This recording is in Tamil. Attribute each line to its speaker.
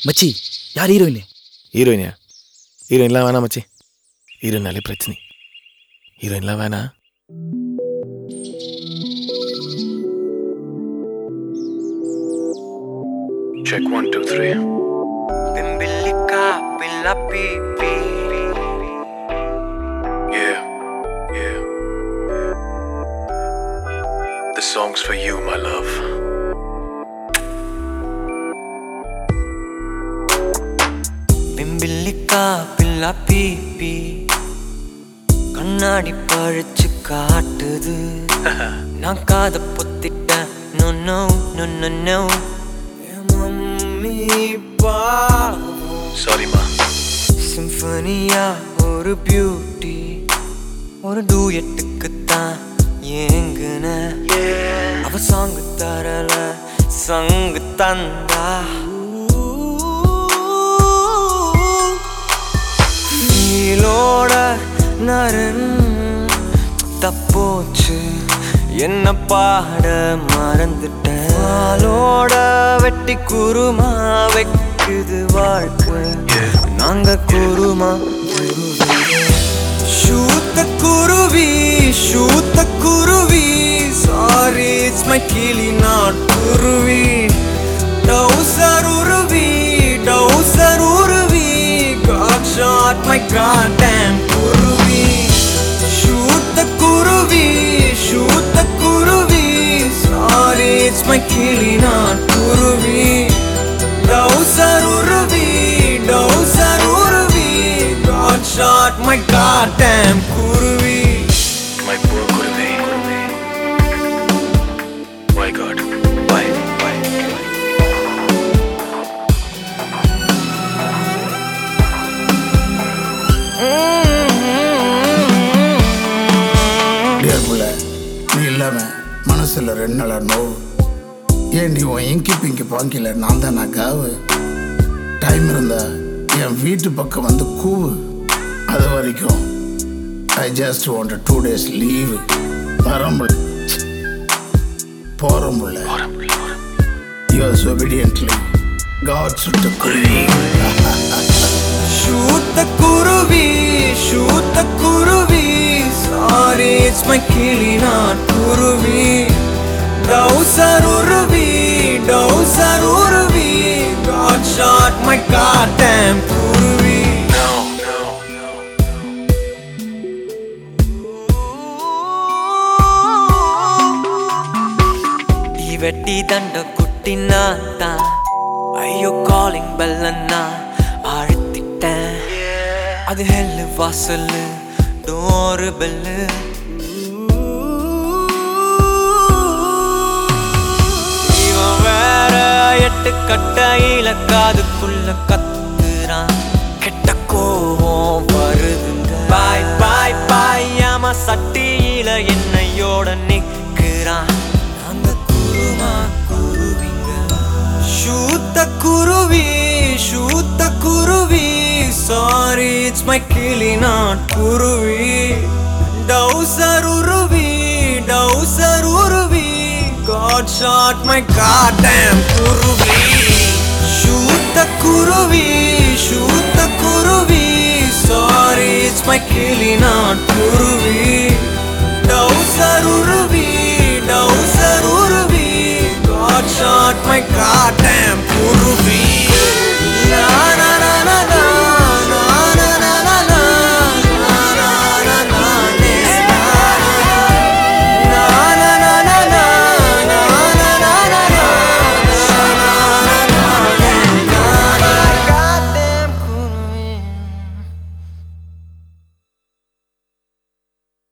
Speaker 1: மச்சி யார் ஹீரோயின்
Speaker 2: ஹீரோயினியா ஹீரோயின்லாம் வேணாம் மச்சி ஹீரோயினாலே பிரச்சனை ஹீரோயின்லாம் வேணாம்
Speaker 3: Check one, two, three.
Speaker 4: Bimbilica, pila pipi.
Speaker 3: Yeah, yeah. The song's for you, my love.
Speaker 4: Bimbilica, pila pipi. கண்ணாடி பழிச்சு காட்டுது நான் காத பொத்திட்டேன் no no no no no mummy
Speaker 3: Sorry, ma.
Speaker 4: சிம்பனியா ஒரு பியூட்டி ஒரு டூயட்டுக்கு தான் ஏங்குன அவ சாங்கு தரல சங்கு தந்தா ஃபீலோட நரன் தப்போச்சு என்ன பாட மறந்துட்டேன் ஆளோட வெட்டி குருமா வைக்குது வாழ்க்கை நாங்க குருமா ஷூத்த குருவி ஷூத்த குருவி சாரி இட்ஸ் மை கிளி நாட் குருவி டவுசர் உருவி டவுசர் உருவி God shot my goddamn குருவி ஷூத்த குருவி ஷூத்த குருவி சாரி இட்ஸ் மை கிளி நாட் குருவி டவுசர் உருவி டவுசர் உருவி God shot my goddamn குருவி
Speaker 3: My poor Kuruve. Why, God? Why? Why?
Speaker 5: Dear புள்ள நீ இல்லாம மனசுல ரெண்டு நாளா நோவு ஏன் நீ உன் இங்கி பிங்கி பாங்கில நான் தான் நான் காவு டைம் இருந்தா என் வீட்டு பக்கம் வந்து கூவு அது வரைக்கும் I just want two days leave வரம்புல போறம்புள்ள யூஆர் ஒபீடியன்ட்லி காட் சுட்டு குருவி
Speaker 4: Shoot the kuruvi, shoot the kuruvi. Sorry, it's my kili, not kuruvi. Dowser uruvi, dowser uruvi. God shot my goddamn kuruvi.
Speaker 3: No, no, no.
Speaker 4: ಈ வெட்டி தண்ட குட்டினா தான் ஐயோ காலிங் பெல்லன்னா அழுத்திட்டேன் அது ஹெல்லு வாசல்லு டோரு பெல்லு இவன் வேற எட்டு கட்டையில காதுக்குள்ள கத்துறான் கெட்ட கோவம் வருதுங்க பாய் பாய் பாய் ஆமா சட்டியில என்னையோட நிக்கிறான் அந்த குருமா குருவிங்க ஷூத்த குருவி ஷூத்த குருவி சாரி இட்ஸ் மை கிளி நாட் குருவி டவுசர் உருவி டவுசர் உருவி God shot my goddamn குருவி ஷூத்த குருவி ஷூத்த குருவி சாரி இட்ஸ் மை கிளி நாட் குருவி டவுசர் உருவி டவுசர் உருவி God shot my god